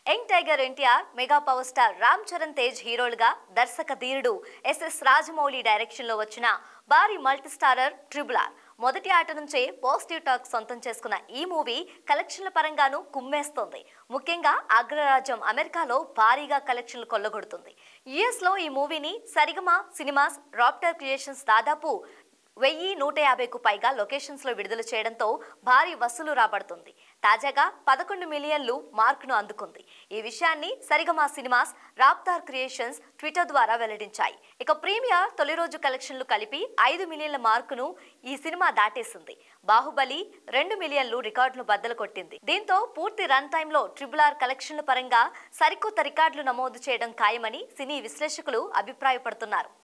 young tiger NTR mega power star Ram Charan Tej హీరోలుగా దర్శక ధీరుడు ఎస్ఎస్ రాజమౌళి డైరెక్షన్ లో వచ్చిన భారీ మల్టీ స్టారర్ ట్రిబుల్ ఆర్ మొదటి ఆట నుంచే పాజిటివ్ టాక్ సొంతం చేసుకున్న ఈ మూవీ కలెక్షన్ల పరంగానూ కుమ్మేస్తోంది ముఖ్యంగా అగ్రరాజ్యం అమెరికాలో భారీగా కలెక్షన్లు కొల్లగొడుతుంది యుఎస్ లో ఈ మూవీని సరిగమ సినిమాస్ రాప్టర్ క్రియేషన్స్ దాదాపు వెయ్యి నూట యాభైకు పైగా లొకేషన్స్ లో విడుదల చేయడంతో భారీ వసూలు రాబడుతుంది తాజాగా పదకొండు మిలియన్లు మార్కును అందుకుంది ఈ విషయాన్ని Saregama cinemas Rapthar creations Twitter ద్వారా వెల్లడించాయి ఇక ప్రీమియర్ తొలి రోజు కలెక్షన్లు కలిపి ఐదు మిలియన్ల మార్కును ఈ సినిమా దాటేసింది బాహుబలి రెండు మిలియన్లు రికార్డును బద్దలు కొట్టింది దీంతో పూర్తి రన్ టైంలో ట్రిబుల్ ఆర్ కలెక్షన్ల పరంగా సరికొత్త రికార్డులు నమోదు చేయడం ఖాయమని సినీ విశ్లేషకులు అభిప్రాయపడుతున్నారు